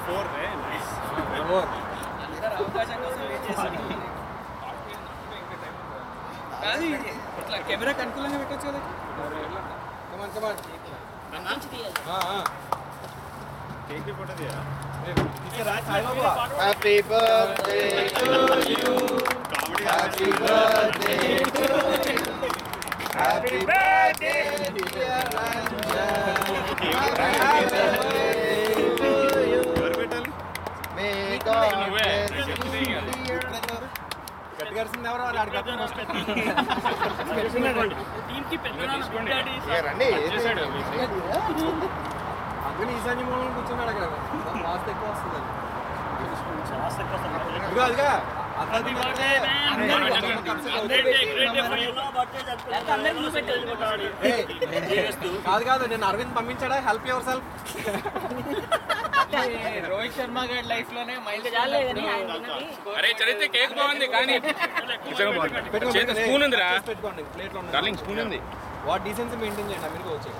Four రే nice అవకాశం కోసం wait చేస్తాను కాదు ఇట్లా కెమెరాకి అనుకూలంగా పెట్టచ్చు కదా కమాన్ కమాన్ కేక్ కి ఫోటో తీయరా happy birthday comedy happy birthday happy birthday ఎవరు పెట్టాలి మే గాడ్ గట్టిగా అరిసింది ఎవరో వాడు ఆడికి అర్థం రండి అందుకని ఈశాన్య మూలం కూర్చున్నాడు అక్కడ వాస్తు ఎక్కువ వస్తుంది ఇదిగో అదిగా అర్థం కాదు కాదు నేను అరవింద్ పంపించాడా help yourself Rohit Sharma గారి లైఫ్ లోనే మైలేజ్ అరే చరిత్ర కేక్ బాగుంది కానీ చేతి స్పూన్ ఉందిరా పెట్టుకోండి ప్లేట్లో డార్లింగ్ స్పూన్ ఉంది వాట్ డీసెన్సీ మెయింటైన్ చేయండి అమెరికా వచ్చి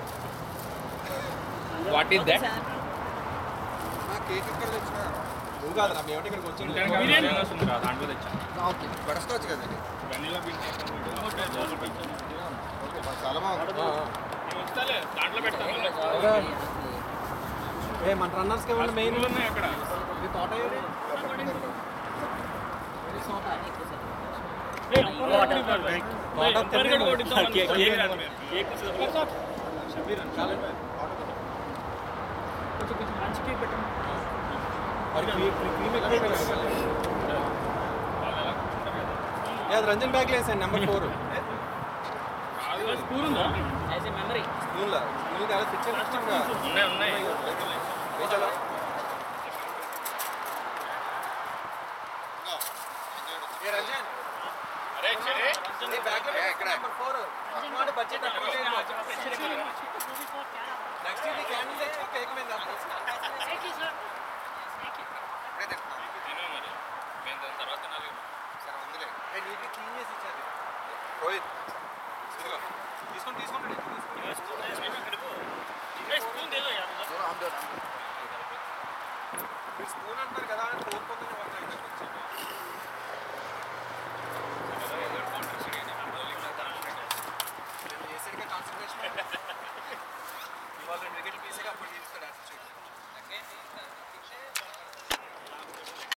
వాట్ ఈస్ దట్ కేక్ ఎక్కడ తెచ్చినా నువ్వు కాదు నా మేము ఇక్కడికి వచ్చి బిర్యానీ వస్తుంది రా దాంట్లో తెచ్చా ఓకే పడసుకోవచ్చు కదండి ఓకే చాలా బాగుంది దాంట్లో పెడతాను ఏ మన రన్నర్స్ కి ఇవ్వండి మెయిన్ ఉన్నాయి అక్కడ ఇది తోట ఏది? తోట తెలీదు. మరి క్రీ- క్రీ- క్రీమ్ ఎక్కువ వేయాలి. ఏ, అది రంజన్ బ్యాగ్ వేసాను నెంబర్ ఫోర్ స్పూన్ ఉందా మెమరీ స్కూల్ స్కూల్ చాలా పిక్చర్ ఇష్టంగా ఉన్నాయి ఉన్నాయి ఏ రంజన్ అరే చరే నీ బ్యాగ్ లో పెట్టు, నెంబర్ ఫోర్ వాడు బడ్జెట్ అప్రూవ్ చేయండి నెక్స్ట్ ఇది క్యాండిల్ తెచ్చి కేక్ మీద వేద్దాం. తిను మరి మేము దాని తర్వాత నాలుగు సరే ఉందిలే ఏ, నీట్గా క్లీన్ చేసి ఇచ్చారు రోహిత్